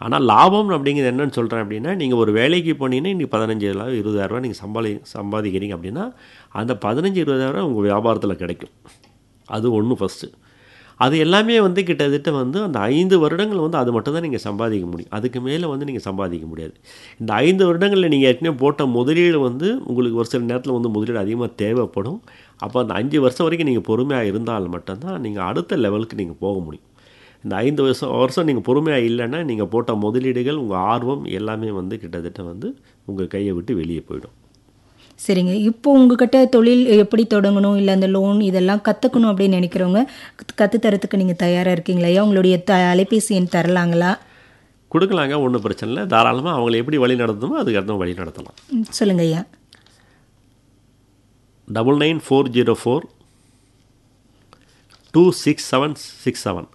ஆனால் லாபம் அப்படிங்கிறது என்னன்னு சொல்கிறேன் அப்படின்னா நீங்கள் ஒரு வேலைக்கு போனீங்கன்னா இன்றைக்கி பதினஞ்சாயிரம் இருபதாயிரரூவா நீங்கள் சம்பாதி சம்பாதிக்கிறீங்க அப்படின்னா அந்த பதினஞ்சு இருபதாயிரம் உங்கள் வியாபாரத்தில் கிடைக்கும் அது ஒன்று ஃபஸ்ட்டு அது எல்லாமே வந்து கிட்டத்தட்ட வந்து அந்த ஐந்து வருடங்கள் வந்து அது மட்டும் தான் நீங்கள் சம்பாதிக்க முடியும் அதுக்கு மேலே வந்து நீங்கள் சம்பாதிக்க முடியாது இந்த ஐந்து வருடங்களில் நீங்கள் ஏற்கனவே போட்ட முதலீடு வந்து உங்களுக்கு ஒரு சில நேரத்தில் வந்து முதலீடு அதிகமாக தேவைப்படும் அப்போ அந்த அஞ்சு வருஷம் வரைக்கும் நீங்கள் பொறுமையாக இருந்தால் மட்டும்தான் நீங்கள் அடுத்த லெவலுக்கு நீங்கள் போக முடியும் இந்த ஐந்து வருஷம் வருஷம் நீங்கள் பொறுமையாக இல்லைன்னா நீங்கள் போட்ட முதலீடுகள் உங்கள் ஆர்வம் எல்லாமே வந்து கிட்டத்தட்ட வந்து உங்கள் கையை விட்டு வெளியே போயிடும் சரிங்க இப்போ உங்ககிட்ட தொழில் எப்படி தொடங்கணும் இல்லை அந்த லோன் இதெல்லாம் கற்றுக்கணும் அப்படின்னு நினைக்கிறவங்க கற்றுத்தரத்துக்கு நீங்கள் தயாராக இருக்கீங்களா ஐயா உங்களுடைய த அலைபேசி எண் தரலாங்களா கொடுக்கலாங்க ஒன்றும் பிரச்சனை இல்லை தாராளமாக அவங்கள எப்படி வழி நடத்தணுமோ அதுக்கு அர்த்தம் வழி நடத்தலாம் ம், சொல்லுங்க ஐயா double nine four zero four two six seven six seven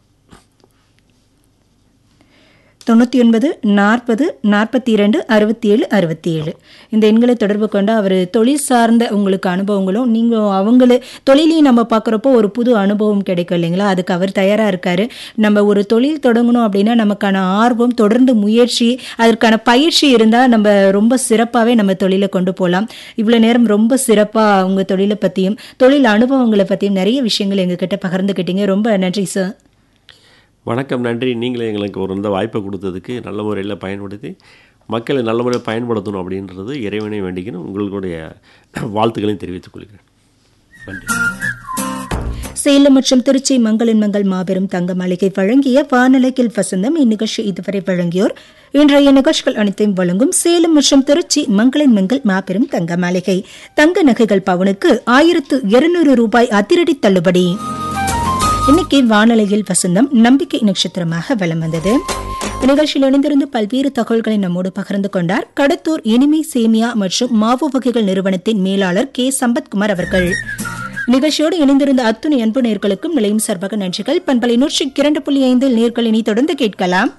தொண்ணூற்றி ஒன்பது நாற்பது நாற்பத்தி இரண்டு அறுபத்தி ஏழு அறுபத்தி ஏழு இந்த எண்களை தொடர்பு கொண்டு அவர் தொழில் சார்ந்த உங்களுக்கு அனுபவங்களும் நீங்கள் அவங்கள தொழிலையும் நம்ம பார்க்குறப்போ ஒரு புது அனுபவம் கிடைக்கும் இல்லைங்களா அதுக்கு அவர் தயாராக இருக்காரு நம்ம ஒரு தொழில் தொடங்கணும் அப்படின்னா நமக்கான ஆர்வம் தொடர்ந்து முயற்சி அதற்கான பயிற்சி இருந்தால் நம்ம ரொம்ப சிறப்பாகவே நம்ம தொழிலை கொண்டு போகலாம் இவ்வளோ நேரம் ரொம்ப சிறப்பாக உங்கள் தொழிலை பற்றியும் தொழில் அனுபவங்களை பற்றியும் நிறைய விஷயங்கள் எங்ககிட்ட பகிர்ந்துக்கிட்டீங்க ரொம்ப நன்றி சார் வணக்கம் நன்றி நீங்களே எங்களுக்கு ஒரு இந்த வாய்ப்பை கொடுத்ததுக்கு நல்ல முறையில் பயன்படுத்தி மக்களை நல்ல முறையில் பயன்படுத்தணும் அப்படின்றது இறைவனை வேண்டிக்கணும் உங்களுடைய வாழ்த்துக்களையும் தெரிவித்துக் கொள்கிறேன் நன்றி சேலம் மற்றும் திருச்சி மங்களின் மங்கள் மாபெரும் தங்க மாளிகை வழங்கிய வானலைக்கில் வசந்தம் இந்நிகழ்ச்சி இதுவரை வழங்கியோர் இன்றைய நிகழ்ச்சிகள் அனைத்தையும் வழங்கும் சேலம் மற்றும் திருச்சி மங்களின் மங்கள் மாபெரும் தங்க மாளிகை தங்க நகைகள் பவுனுக்கு ஆயிரத்து இருநூறு ரூபாய் அதிரடி தள்ளுபடி இன்னைக்கு வானொலியில் வசந்தம் நம்பிக்கை நட்சத்திரமாக வலம் வந்தது நிகழ்ச்சியில் இணைந்திருந்து பல்வேறு தகவல்களை நம்மோடு பகிர்ந்து கொண்டார் கடத்தூர் இனிமை சேமியா மற்றும் மாவு வகைகள் நிறுவனத்தின் மேலாளர் கே சம்பத்குமார் அவர்கள் நிகழ்ச்சியோடு இணைந்திருந்த அத்துணை அன்பு நேர்களுக்கும் நிலையும் சார்பாக நன்றிகள் பண்பலை நூற்றி இரண்டு புள்ளி ஐந்தில் நேர்கள் இனி தொடர்ந்து கேட்கலாம்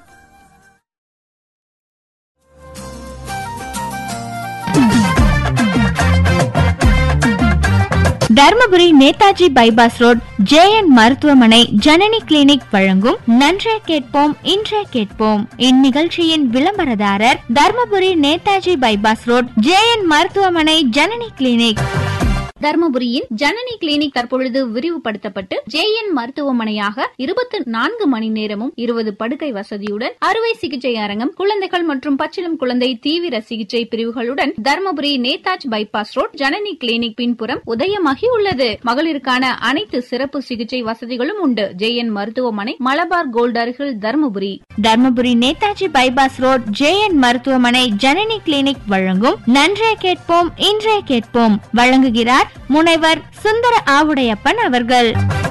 Dharmapuri Netaji bypass road JN மருத்துவமனை ஜனனி கிளினிக் வழங்கும் நன்றே கேட்போம் இன்றே கேட்போம் இந்நிகழ்ச்சியின் விளம்பரதாரர் Dharmapuri Netaji bypass road JN மருத்துவமனை ஜனனி கிளினிக் தர்மபுரியின் ஜனனி கிளினிக் தற்பொழுது விரிவுபடுத்தப்பட்டு ஜேஎன் மருத்துவமனையாக இருபத்தி நான்கு மணி நேரமும் இருபது படுக்கை வசதியுடன் அறுவை சிகிச்சை அரங்கம் குழந்தைகள் மற்றும் பச்சிளம் குழந்தை தீவிர சிகிச்சை பிரிவுகளுடன் Dharmapuri Netaji bypass road Janani clinic பின்புறம் உதயமாகி உள்ளது மகளிருக்கான அனைத்து சிறப்பு சிகிச்சை வசதிகளும் உண்டு ஜேஎன் மருத்துவமனை மலபார் கோல்ட் அருகில் Dharmapuri Dharmapuri Netaji bypass road JN மருத்துவமனை ஜனனி கிளினிக் வழங்கும் நன்றே கேட்போம் இன்றே கேட்போம் வழங்குகிறார் முனைவர் சுந்தர ஆவுடையப்பன் அவர்கள்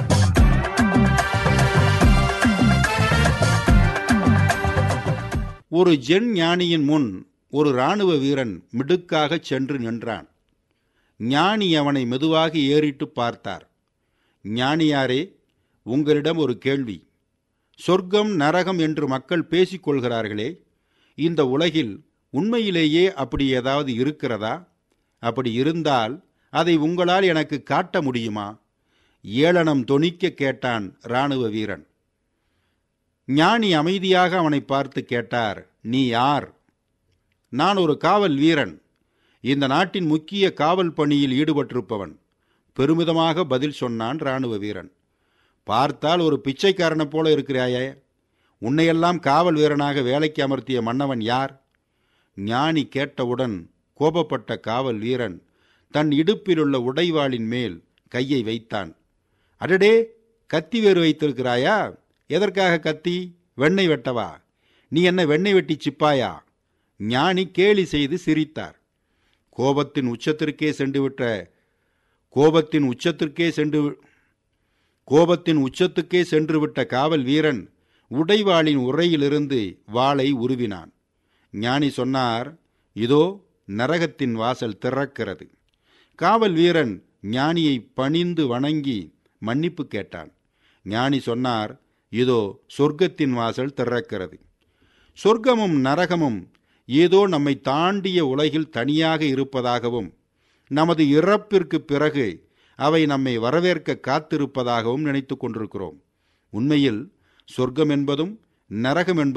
ஒரு ஜென் ஞானியின் முன் ஒரு இராணுவ வீரன் மிடுக்காகச் சென்று நின்றான் ஞானி அவனை மெதுவாக ஏறிட்டு பார்த்தார் ஞானியாரே உங்களிடம் ஒரு கேள்வி சொர்க்கம் நரகம் என்று மக்கள் பேசிக் கொள்கிறார்களே இந்த உலகில் உண்மையிலேயே அப்படி ஏதாவது இருக்கிறதா அப்படி இருந்தால் அதை உங்களால் எனக்கு காட்ட முடியுமா ஏளனம் தொனிக்க கேட்டான் இராணுவ வீரன் ஞானி அமைதியாக அவனை பார்த்து கேட்டார் நீ யார் நான் ஒரு காவல் வீரன் இந்த நாட்டின் முக்கிய காவல் பணியில் ஈடுபட்டிருப்பவன் பெருமிதமாக பதில் சொன்னான் இராணுவ வீரன் பார்த்தால் ஒரு பிச்சைக்காரனைப் போல இருக்கிறாயே உன்னையெல்லாம் காவல் வீரனாக வேலைக்கு அமர்த்திய மன்னவன் யார் ஞானி கேட்டவுடன் கோபப்பட்ட காவல் வீரன் தன் இடுப்பிலுள்ள உடைவாளின் மேல் கையை வைத்தான் அடடே கத்தி வேறு வைத்திருக்கிறாயா எதற்காக கத்தி வெண்ணெய் வெட்டவா நீ என்ன வெண்ணெய் வெட்டி சிப்பாயா ஞானி கேலி செய்து சிரித்தார் கோபத்தின் உச்சத்திற்கே சென்றுவிட்ட கோபத்தின் உச்சத்திற்கே சென்று கோபத்தின் உச்சத்துக்கே சென்றுவிட்ட காவல் வீரன் உடைவாளின் உரையிலிருந்து வாளை உருவினான் ஞானி சொன்னார் இதோ நரகத்தின் வாசல் திறக்கிறது காவல் வீரன் ஞானியை பணிந்து வணங்கி மன்னிப்பு கேட்டான் ஞானி சொன்னார் இதோ சொர்க்கத்தின் வாசல் திறக்கிறது சொர்க்கமும் நரகமும் ஏதோ நம்மை தாண்டிய உலகில் தனியாக இருப்பதாகவும் நமது இறப்பிற்கு பிறகு அவை நம்மை வரவேற்க காத்திருப்பதாகவும் நினைத்து கொண்டிருக்கிறோம் உண்மையில் சொர்க்கம் என்பதும் நரகம் என்பதும்